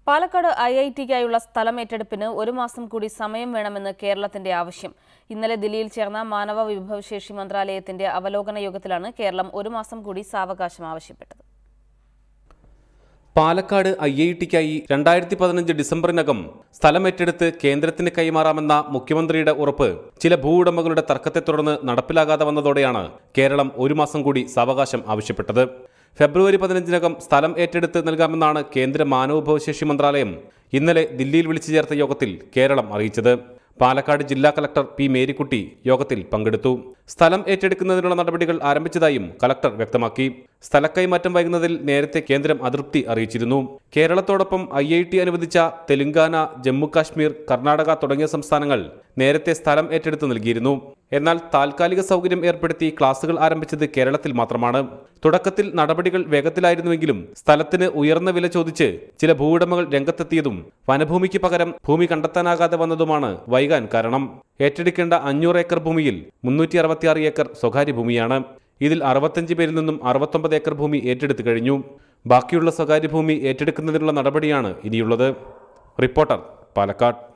Palakkad I I ടിക്കായുള്ള സ്ഥലം ഏറ്റെടുപ്പിന് ഒരു മാസം കൂടി സമയം വേണമെന്ന് കേരളത്തിന്റെ ആവശ്യം ഇന്നലെ ദില്ലിയിൽ ചേർന്ന മാനവ വിഭവശേഷി മന്ത്രാലയത്തിന്റെ അവലോകന യോഗത്തിലാണ് കേരളം ഒരു മാസം കൂടി സാവകാശം ആവശ്യപ്പെട്ടത് പാലക്കാട് ഐ ഐ ടിക്കായി രണ്ടായിരത്തി പതിനഞ്ച് ഡിസംബറിനകം സ്ഥലം ഏറ്റെടുത്ത് കേന്ദ്രത്തിന് കൈമാറാമെന്ന മുഖ്യമന്ത്രിയുടെ ഉറപ്പ് ചില ഭൂവുടമകളുടെ തർക്കത്തെ തുടർന്ന് നടപ്പിലാകാതെ വന്നതോടെയാണ് കേരളം ഒരു മാസം കൂടി സാവകാശം ആവശ്യപ്പെട്ടത് ഫെബ്രുവരി പതിനഞ്ചിനകം സ്ഥലം ഏറ്റെടുത്ത് നൽകാമെന്നാണ് കേന്ദ്ര മാനവവിഭവശേഷി മന്ത്രാലയം ഇന്നലെ ദില്ലിയിൽ വിളിച്ചു ചേർത്ത യോഗത്തിൽ കേരളം അറിയിച്ചത് പാലക്കാട് ജില്ലാ കളക്ടർ പി മേരിക്കുട്ടി യോഗത്തിൽ പങ്കെടുത്തു സ്ഥലം ഏറ്റെടുക്കുന്നതിനുള്ള നടപടികൾ ആരംഭിച്ചതായും കളക്ടർ വ്യക്തമാക്കി സ്ഥലക്കൈമാറ്റം വൈകുന്നതിൽ നേരത്തെ കേന്ദ്രം അതൃപ്തി അറിയിച്ചിരുന്നു കേരളത്തോടൊപ്പം ഐ ഐ ടി അനുവദിച്ച തെലങ്കാന ജമ്മു കാശ്മീർ കർണാടക തുടങ്ങിയ സംസ്ഥാനങ്ങൾ നേരത്തെ സ്ഥലം ഏറ്റെടുത്ത് നൽകിയിരുന്നു എന്നാൽ താൽക്കാലിക സൗകര്യം ഏർപ്പെടുത്തി ക്ലാസുകൾ ആരംഭിച്ചത് കേരളത്തിൽ മാത്രമാണ് തുടക്കത്തിൽ നടപടികൾ വേഗത്തിലായിരുന്നുവെങ്കിലും സ്ഥലത്തിന് ഉയർന്ന വില ചോദിച്ച് ചില ഭൂവുടമകൾ രംഗത്തെത്തിയതും വനഭൂമിക്ക് പകരം ഭൂമി കണ്ടെത്താനാകാതെ വന്നതുമാണ് വൈകാൻ കാരണം ഏറ്റെടുക്കേണ്ട അഞ്ഞൂറ് ഏക്കർ ഭൂമിയിൽ മുന്നൂറ്റി അറുപത്തിയാറ് ഏക്കർ സ്വകാര്യ ഭൂമിയാണ് ഇതിൽ അറുപത്തഞ്ച് പേരിൽ നിന്നും അറുപത്തൊമ്പത് ഏക്കർ ഭൂമി ഏറ്റെടുത്തു കഴിഞ്ഞു ബാക്കിയുള്ള സ്വകാര്യ ഭൂമി ഏറ്റെടുക്കുന്നതിനുള്ള നടപടിയാണ് ഇനിയുള്ളത് റിപ്പോർട്ടർ പാലക്കാട്